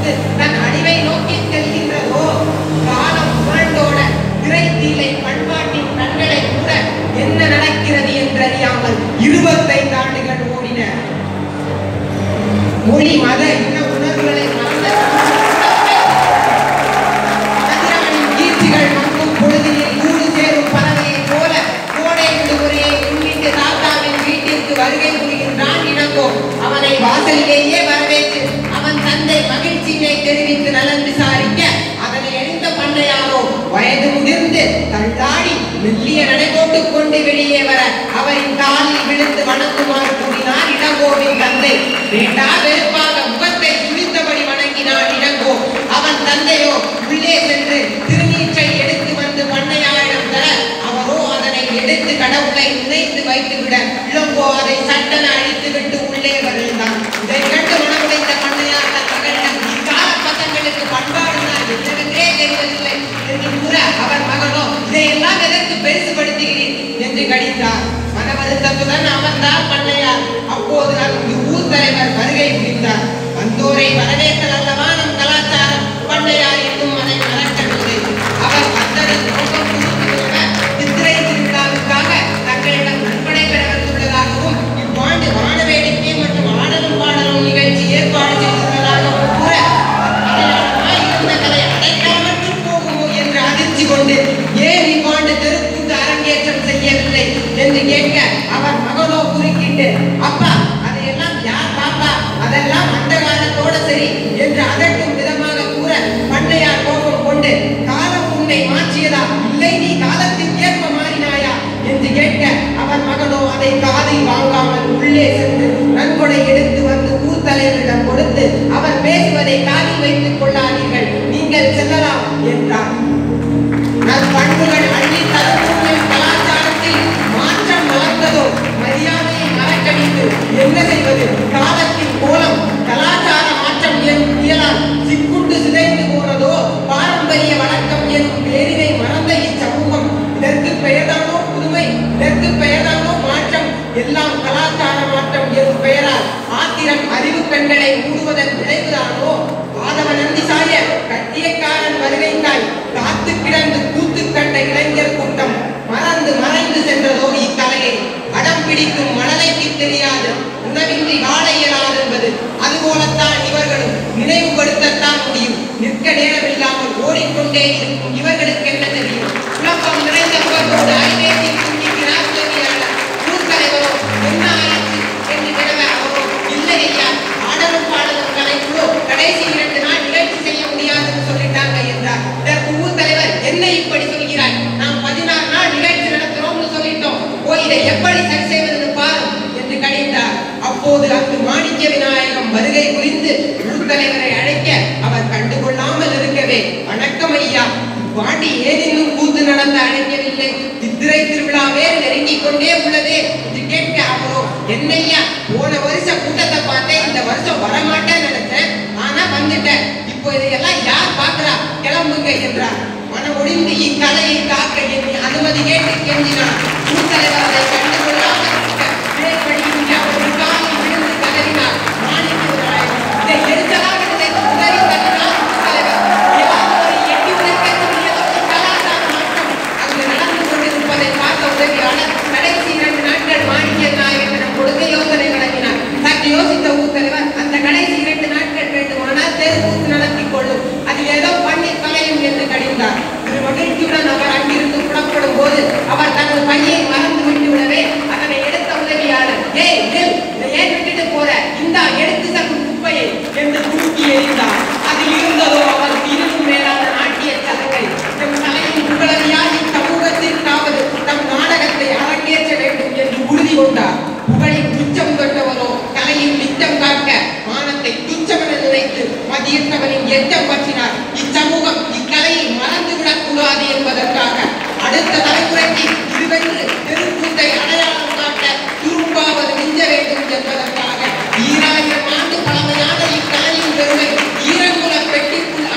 சுமந்து தன் அழிவை நோக்கி செல்கின்றதோ காலம் புரண்டோட திரைத்தீலை பண்பாட்டின் கண்களை கூட என்ன நடக்கிறது என்றறியாமல் இருபத்தைந்து ஆண்டுகள் ஓடின மொழி மத இன உணர்வுகளை மறந்த கதிரவனின் கீர்த்திகள் மங்கும் பொழுதினில் கூடு சேரும் பறவையைப் போல கோடை விடுமுறையை முன்னிட்டு தாத்தாவின் வீட்டிற்கு வருகை புரிகின்றான் இளங்கோ அவனை வாசலிலேயே வரவேற்று அவன் தந்தை மகிழ்ச்சியினை தெரிவித்து நலன் விசாரிக்க அதனை அறிந்த பண்ணையாரோ வயது முதிர்ந்து தள்ளாடி மெல்லிய நடை போட்டுக் கொண்டு வெளியே வர அவரின் காலில் விழுந்து வணங்குமாறு கூறினார் இளங்கோவின் தந்தை வேண்டா வெறுப்பாக முகத்தை சுழித்தபடி வணங்கினான் இளங்கோ அவன் தந்தையோ உள்ளே சென்று திருநீற்றை எடுத்து வந்து பண்ணையாரிடம் தர அவரோ அதனை எடுத்து கடவுளை நினைத்து வைத்துவிட இளங்கோ அதை சட்டன அழித்து விட்டு உள்ளே வருந்தான் இதை கண்டு மனமுடைந்த பண்ணையார் தன் மகனிடம் இக்கால பசங்களுக்கு பண்பாடுனால் என்னவென்றே தெரியவில்லை என்று கூற அவர் மகனோ இதையெல்லாம் எதற்கு பெருசுபடுத்துகிறீர் என்று கடித்தார் மன வருத்தத்துடன் அமர்ந்தார் பண்ணையார் அப்போது அங்கு ஊர் தலைவர் வருகை புரிந்தார் வந்தோரை வரவேற்றல் அல்லவா நம் கலாச்சாரம் பண்ணையார் இன்னும் அதை மறக்கவில்லை அவர் வந்ததன் நோக்கம் புரிந்துகொள்ள சித்திரை திருவிழாவுக்காக தங்களிடம் நன்கொடை பெற வந்துள்ளதாகவும் இவ்வாண்டு வான வேடிக்கை மற்றும் ஆடலும் பாடலும் நிகழ்ச்சி ஏற்பாடு செய்துள்ளதாகவும் கூற அடையாளமாய் இருந்த கலை அடைக்காமற்று போகுமோ என்று அதிர்ச்சி கொண்டு ஏன் இவ்வாண்டு தெருக்கூத்து அரங்கேற்றம் செய்யவில்லை என்று கேட்க அவர் மகனோ குறுக்கிட்டு அப்பா அதையெல்லாம் யார் பாப்பா அதெல்லாம் அந்த காலத்தோட சரி என்று அதட்டும் விதமாக கூற பண்ணையார் கோபம் கொண்டு காலம் உன்னை மாற்றியதா இல்லை நீ காலத்திற்கு ஏற்ப மாறினாயா என்று கேட்க அவர் மகனோ அதை காதில் வாங்காமல் உள்ளே சென்று நன்கொடை எடுத்து வந்து ஊர் தலைவரிடம் கொடுத்து அவர் பேசுவதை காதில் வைத்துக் கொள்ளாதீர்கள் நீங்கள் செல்லலாம் என்றார் நற்பண்புகள் அள்ளி தரக்கூடிய கலாச்சாரத்தில் மாற்றம் வளர்ந்ததோ மரியாதையை மறக்கடித்து என்ன செய்வது காலத்தின் கோலம் கலாச்சார மாற்றம் எனும் இயலால் சிக்குண்டு சிதைந்து போனதோ பாரம்பரிய வழக்கம் எனும் பேரினை மறந்த இச்சமூகம் இதற்கு பெயர்தானோ புதுமை இதற்கு பெயர்தானோ மாற்றம் எல்லாம் கலாச்சார மாற்றம் எனும் பெயரால் ஆத்திரம் அறிவு கண்களை மூடுவதன் விளைவுதானோ ஆதவ நந்தி சாய கட்டியக்காரன் வருகைக்காய் காத்து கிடந்து கூத்து கண்ட இளைஞர் கூட்டம் மறந்து மறைந்து சென்றதோ இக்கலையை அடம் பிடிக்கும் மணலைக்கு தெரியாது உணவின்றி வாழ இயலாது என்பது அதுபோலத்தான் இவர்களும் நினைவுபடுத்தத்தான் முடியும் நிற்க நேரமில்லாமல் ஓடிக்கொண்டே இருக்கும் இவர்களுக்கு என்ன தெரியும் குழப்பம் நிறைந்த முகத்தோடு அறிவேற்றில் குந்திக்கிறார் உதவியாளர் ஊர் தலைவரோ என்ன ஆயிற்று என்று வினவ அவரோ இல்லை ஐயா ஆடலும் பாடலும் கலைக்குழு கடைசி இரண்டு நாள் நிகழ்ச்சி செய்ய முடியாதுன்னு சொல்லிட்டாங்க என்றார் இதற்கு ஊர் தலைவர் என்ன இப்படி சொல்கிறாய் நாம் பதினாறு நாள் நிகழ்ச்சி நடத்துறோம்னு சொல்லிட்டோம் ஓ இதை எப்படி சரி செய்வதுன்னு பாரு என்று கடிந்தார் அப்போது அங்கு மாணிக்க விநாயகம் வருகை புரிந்து ஊர் தலைவரை அழைக்க அவர் கண்டுகொள்ளாமல் இருக்கவே வணக்கம் ஐயா பாண்டி ஏன் இன்னும் கூத்து நடத்த அழைக்கவில்லை சித்திரை திருவிழாவே நெருங்கிக் கொண்டே உள்ளதே என்று கேட்க அவரோ என்னையா போன வருஷம் கூட்டத்தை பார்த்தேன் இந்த வருஷம் வரமாட்டேன்னு நினைச்சேன் ஆனா வந்துட்டேன் இப்போ இதையெல்லாம் யார் பார்க்கிறா கிளம்புங்க என்றார் மனம் ஒடிந்து இக்கலையை காக்க எண்ணி அனுமதி கேட்டு கெஞ்சினார் ஊர்த்தலைவர் அதை கண்டுகொள்ளாமல் இருக்க, மேற்படியும் அவர் காலில் விழுந்து கதறினார் மாணிக்க விநாயகர் இதை எரிச்சலாக நினைத்து உதறி தள்ளினார் ஊர்த்தலைவர் ஏதாவது ஒரு எட்டி உதைக்கக்கூடிய ஒரு கலாச்சார மாற்றம் அங்கு நடந்து கொண்டிருப்பதை பார்த்த உதவியாளர் கடைசி இரண்டு நாட்கள் மாணிக்க நாயகனிடம் கொடுக்க யோசனை வழங்கினார் சற்று யோசித்த ஊர் தலைவர் அந்த கடைசி இரண்டு நாட்கள் வேண்டுமானால் தெருக்கூத்து நடத்தி கொள்ளும் அதில் ஏதோ பண்ணி தொலையும் என்று கடிந்தார் திரு மகிழ்ச்சியுடன் அவர் அங்கிருந்து புறப்படும் போது அவர் தனது பையை மறந்து விட்டு விடவே அதனை எடுத்த உதவியாளர் ஏய் நில் இதை ஏன் விட்டுட்டு போற இந்தா எடுத்து சற்று குப்பையை என்று தூக்கி எறிந்தார் அதில் இருந்ததோ அவர் இருளும் மேலான நாட்டிய சலங்கை நம் தலையின் புகழறியால் இச்சமூகத்திற்காவது நம் நாடகத்தை அரங்கேற்ற வேண்டும் என்று உறுதி கொண்டார் புகழின் துச்சம் தொட்டவரோ கலையின் நிச்சம் காக்க மானத்தை துச்சமென நினைத்து மதியற்றவனின் எச்சம் பற்றினார் இச்சமூகம் இக்கலையை மறந்துவிடக் கூடாது என்பதற்காக அடுத்த தலைமுறைக்கு இதுவென்று தெருக்கூத்தை அடையாளம் காட்ட துரும்பாவது மிஞ்ச வேண்டும் என்பதற்காக ஈராயிரம் ஆண்டு பழமையான இக்கலையின் பெருமை ஈரங்குல பெட்டிக்குள்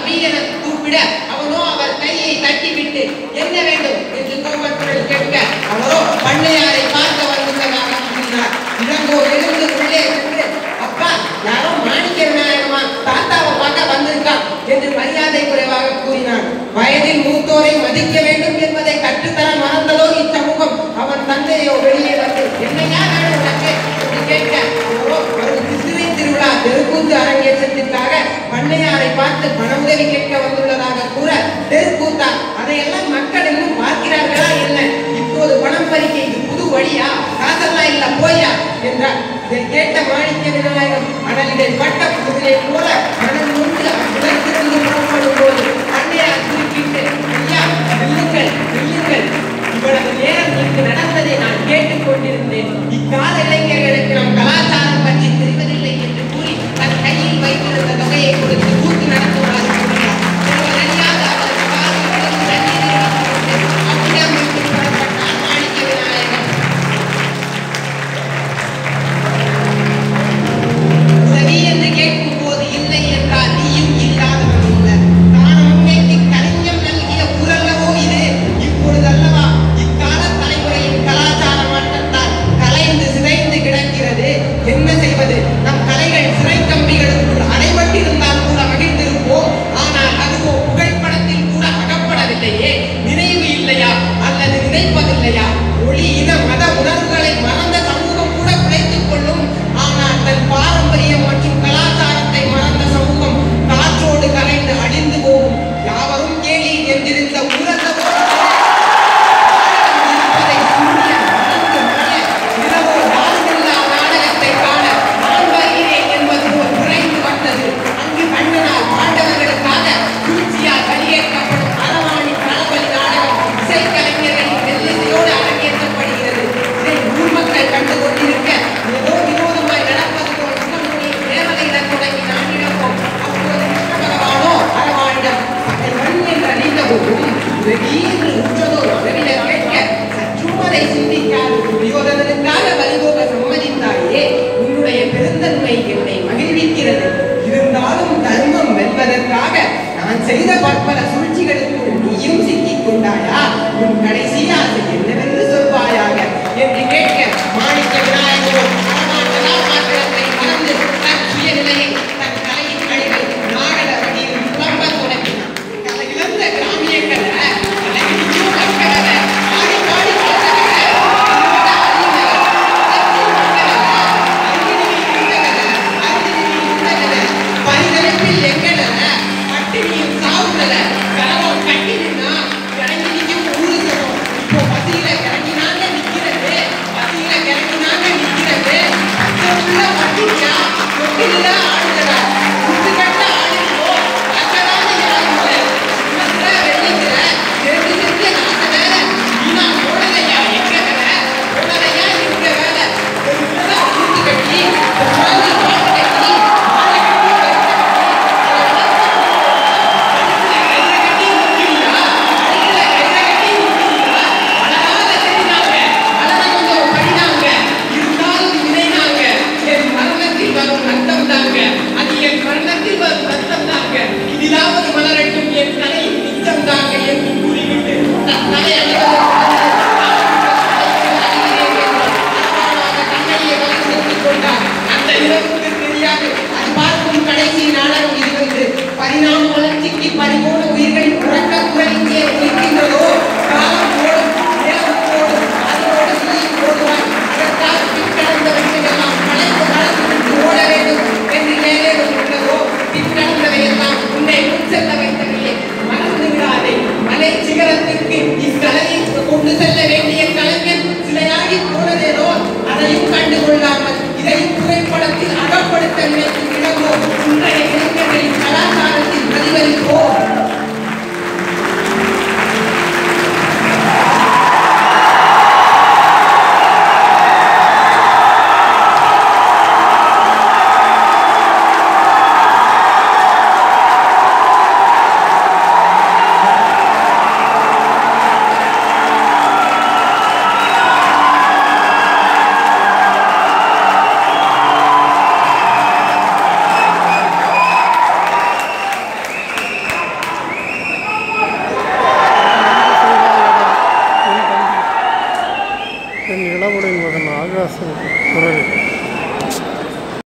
தம்பி என கூப்பிட அவனோ அவர் கையை தட்டிவிட்டு என்ன வேண்டும் என்று கோபத்துடன் கேட்க அவரோ பண்ணையாரை பார்க்க வந்துள்ளதாக கூறினார் இளங்கோ எழுந்து உள்ளே சென்று அப்பா யாரோ மாணிக்க விநாயகமா தாத்தாவை பார்க்க வந்திருக்கான் என்று மரியாதை குறைவாக கூறினான் வயதில் மூத்தோரை மதிக்க வேண்டும் என்பதை கற்றுத்தர மறந்ததோ இச்சமூகம் அவன் தந்தையோ வெளியே வந்து என்னையா வேணும் உனக்கு என்று கேட்க அவரோ வரும் கிறிஸ்துவை திருவிழா தெருக்கூத்து அரங்கேற்றத்திற்காக பண்ணையாரை பார்த்து பண உதவி கேட்க வந்துள்ளதாக கூற தெருக்கூத்தா அதையெல்லாம் மக்கள் இன்னும் பார்க்கிறார்களா என்ன இப்போது பணம் பறிக்க இது புது வழியா காசெல்லாம் இல்ல போயா என்றார் இதை கேட்ட மாணிக்க விநாயகம் அடலிடை பட்ட குதிரை போல மனம் நொந்து விளக்கிருந்து புறப்படும் போது பண்ணையார் குறுக்கிட்டு ஐயா நில்லுங்கள் நில்லுங்கள் இவ்வளவு நேரம் இங்கு நடந்ததை நான் கேட்டுக் கொண்டிருந்தேன் இக்கால இளைஞர்களுக்கு நம் கலாச்சாரம் பற்றி தெரிவதில்லை என்று கூறி தன் கையில் வைத்திருந்த தொகையை கொடுத்து கூத்து நடத்துமாறு கூறினார் ஒருவர் அறியாத அவரது காலில் விழுந்து தண்ணீரில் விட்டு அவ்விடம் விட்டு புறப்பட்டார் மாணிக்க விநாயகம் உதவி என்று கேட்கும் போது இல்லை என்றால் நீயும் இல்லாதவன் அல்ல தான் முன்னேற்றி கலைஞம் நல்கிய ஊரல்லவோ இது இப்பொழுதல்லவா இக்கால தலைமுறையின் கலாச்சார மாற்றத்தால் கலைந்து சிதைந்து கிடக்கிறது என்ன செய்வது நம் கலைகள் சிறை கம்பிகளுக்குள் அடைபட்டிருந்தால் கூட மகிழ்ந்திருப்போம் ஆனால் அதுவோ புகைப்படத்தில் கூட அகப்படவில்லையே நினைவு இல்லையா அல்லது நினைப்பதில்லையா ஒளி இன மத உணர்வுகளை மறந்த சமூகம் கூட பிழைத்துக் கொள்ளும் ஆனால் தன் பாரம்பரியம் மற்றும் கலாச்சாரத்தை மறந்த சமூகம் காற்றோடு கலைந்து அழிந்து போகும் யாவரும் கேலி என்றிருந்த உரத்த இருப்பதை சூரியன் மறந்து மறைய, இரவோ யாருமில்லா நாடகத்தை காண நான் வருகிறேன் என்பது போல் விரைந்து வந்தது. அங்கு கண்ணனால் பாண்டவர்களுக்காக சூழ்ச்சியால் வெளியேற்றப்படும் அரவாணி களபலி நாடகம் இசைக்கலைஞர்களின் மெல்லிசையோடு அரங்கேற்றப்படுகிறது. இதை ஊர் மக்கள் கண்டு கொண்டிருக்க, ஏதோ வினோதமாய் நடப்பது போல் முகமூடி தேவதையிடம் தொடங்கி நானிடப்போம். அப்போது கிருஷ்ண பகவானோ அரவாணிடம் அதை மண் என்று அறிந்தபோதும் திடீரென்று உற்றதோர் உறவிட கேட்க சற்றும் அதை சிந்திக்காது துரியோதனனுக்காக வழிபோக சம்மதித்தாயே உன்னுடைய பெருந்தன்மை என்னை மகிழ்விக்கிறது இருந்தாலும் தர்மம் வெல்வதற்காக நான் செய்த பற்பல சூழ்ச்சிகளுக்குள் நீயும் சிக்கிக் கொண்டாயா உன் கடைசி ஆசை என்னவென்று சொல்வாயாக என்று கேட்க மாணிக்க விநாயகரோ பரமார்த்த கதாபாத்திரத்தை மறந்து தன் சுயநிலையை தன் கலையின் அழிவை நாடக வழியில் புலம்பத் தொடங்கினான் கலை இழந்த கிராமியங்களை கலையிடிக்கும் மக்களவை ஆடி பாடி கேட்டவங்க என்னோட பரிதவிப்பில் எங்கன பட்டினியும் சாவுதல கரவம் கட்டி நின்னா இறங்கி நிற்கும் ஊரு சனம் இப்போ பசியில இறங்கினாங்க நிக்கிறது பசியில இறங்கினாங்க நிக்கிறது பச்சைக்குள்ள பட்டினியா தொட்டில ஆடுதடா குத்து கட்ட ஆடுதோ அக்கடாத யாருமில்ல சுமத்துல வெள்ளிக்கிற ரெண்டு செஞ்ச நாட்ட வேலை வீணா போனதையா எங்க வேலை போனதையா எங்க வேலை ஒரு உள்ள ஊத்து கட்டி ஒரு மாதிரி பாட்டு கட்டி மாலை கட்டி கயிறு கட்டி முக்கியா கயிறுல கயிறை கட்டி முக்கியா அழகாக தெரிஞ்சாங்க அழகா கொஞ்சம் படினாங்க இருந்தாலும் நினைனாங்க என் மரணத்தில் வரும் ரத்தம் தாங்க அது என் மரணத்தில் வரும் ரத்தம் தாங்க இதிலாவது மலரட்டும் என் தலையின் நிச்சம் தாங்க என்று கூறிவிட்டு தன் தலை அந்த இரவுக்கு தெரியாது அது பார்க்கும் கடைசி நாடகம் இது வந்து பரிணாம வளர்ச்சிக்கு பறிபோன உயிர்கள் உறக்க குறைந்தே இருக்கின்றதோ